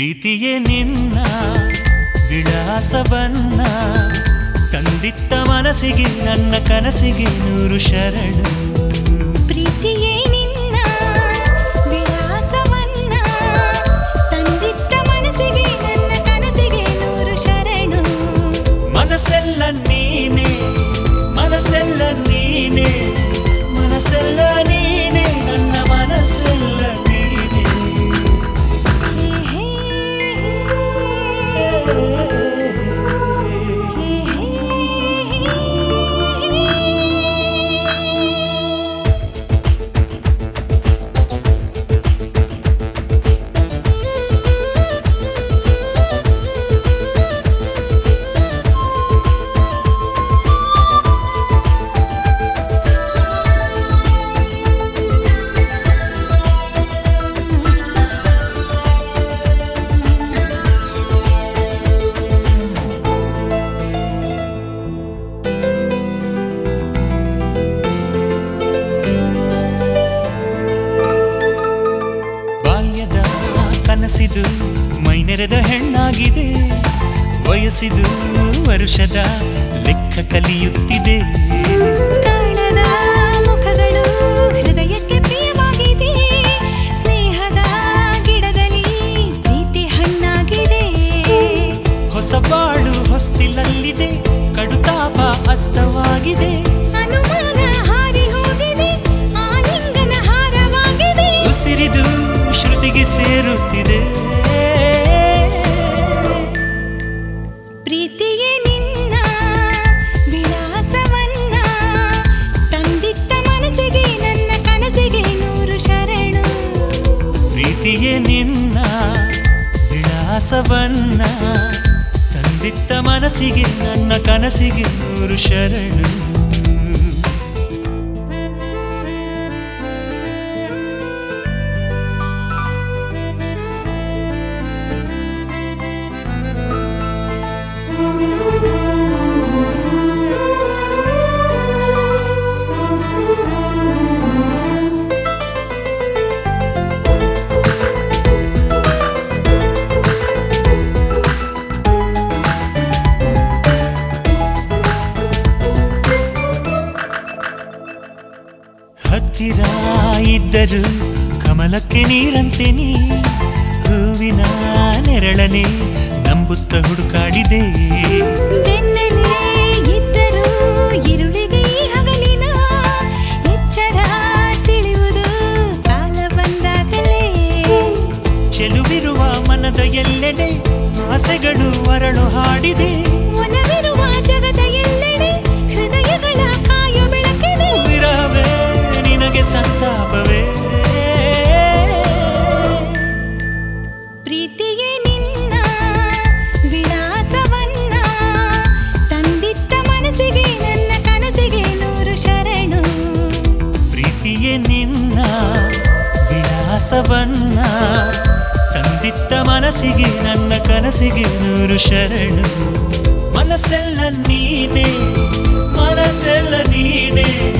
ಪ್ರೀತಿಯೇ ನಿನ್ನ ವಿಳಾಸವನ್ನ ತಂದಿತ್ತ ಮನಸ್ಸಿಗೆ ನನ್ನ ಕನಸಿಗೆ ನೂರು ಶರಣು ಪ್ರೀತಿಯೇ ನಿನ್ನ ವಿಳಾಸವನ್ನ ತಂದಿದ್ದ ಮನಸ್ಸಿಗೆ ನನ್ನ ಕನಸಿಗೆ ನೂರು ಶರಣು ಮನಸ್ಸೆಲ್ಲ ನೀನೆ ಮನಸ್ಸೆಲ್ಲ ನೀನೆ ಮನಸ್ಸೆಲ್ಲ ನೀನೆ ನನ್ನ ಮನಸ್ಸೆಲ್ಲ ನೀನೆ ಹೇ ಹೇ ಹೇ ಹೇ ಬಾಲ್ಯದ ಕನಸಿದು ಮೈನೆರೆದ ಹೆಣ್ಣಾಗಿದೆ ವಯಸ್ಸಿದು ವರುಷದ ಲೆಕ್ಕ ಕಲಿಯುತ್ತಿದೆ ಕಾಣದ ಮುಖಗಳು ಹೃದಯಕ್ಕೆ ಪ್ರಿಯವಾಗಿದೆ ಸ್ನೇಹದ ಗಿಡದಲ್ಲಿ ಪ್ರೀತಿ ಹಣ್ಣಾಗಿದೆ ಹೊಸ ಬಾಳು ಹೊಸ್ತಿಲಲ್ಲಿದೆ ಕಡುತಾಪ ಅಸ್ತವಾಗಿದೆ ಅನುಮಾನ ಹಾರಿ ಹೋಗಿದೆ ಆಲಿಂಗನ ಹಾರವಾಗಿದೆ ಉಸಿರಿದು ಶ್ರುತಿಗೆ ಸೇರುತ್ತಿದೆ ಪ್ರೀತಿಯೇ ನಿನ್ನ ವಿಳಾಸವನ್ನ ತಂದಿದ್ದ ಮನಸ್ಸಿಗೆ ನನ್ನ ಕನಸಿಗೆ ನೂರು ಶರಣು ಪ್ರೀತಿಯೇ ನಿನ್ನ ವಿಳಾಸವನ್ನ ತಂದಿತ್ತ ಮನಸ್ಸಿಗೆ ನನ್ನ ಕನಸಿಗೆ ನೂರು ಶರಣು ಹತ್ತಿರ ಇದ್ದರು ಕಮಲಕ್ಕೆ ನೀರಂತೆ ನೀ ಹೂವಿನ ನೆರಳನೆ ನಂಬುತ್ತ ಹುಡುಕಾಡಿದೆ ಬೆನ್ನಲ್ಲೇ ಇದ್ದರೂ ഇരുಳಿಗೆ ಈ ಹಗಲಿನ ಎಚ್ಚರ ತಿಳಿಯುವುದು ಕಾಲ ಬಂದಾಗಲೇ ಚೆಲುವಿರುವ ಮನದ ಎಲ್ಲೆಡೆ ಆಸೆಗಳು ಅರಳು ಹಾಡಿದೆ ಒನವಿರುವ ಜಗದ ಎಲ್ಲೆಡೆ ಹೃದಯಗಳ ಕಾಯ ಬೆಳಕಿದೆ ವಿರಹವೇ ನಿನಗೆ ಸಂತಾಪವೇ ಪ್ರೀತಿಯೇ ನಿನ್ನ ವಿಳಾಸವನ್ನ ತಂದಿದ್ದ ಮನಸ್ಸಿಗೆ ನನ್ನ ಕನಸಿಗೆ ನೂರು ಶರಣು ಪ್ರೀತಿಯೇ ನಿನ್ನ ವಿಳಾಸವನ್ನ ತಂದಿತ್ತ ಮನಸ್ಸಿಗೆ ನನ್ನ ಕನಸಿಗೆ ನೂರು ಶರಣು ಮನಸ್ಸೆಲ್ಲ ನೀನೆ ಮನಸ್ಸೆಲ್ಲ ನೀನೆ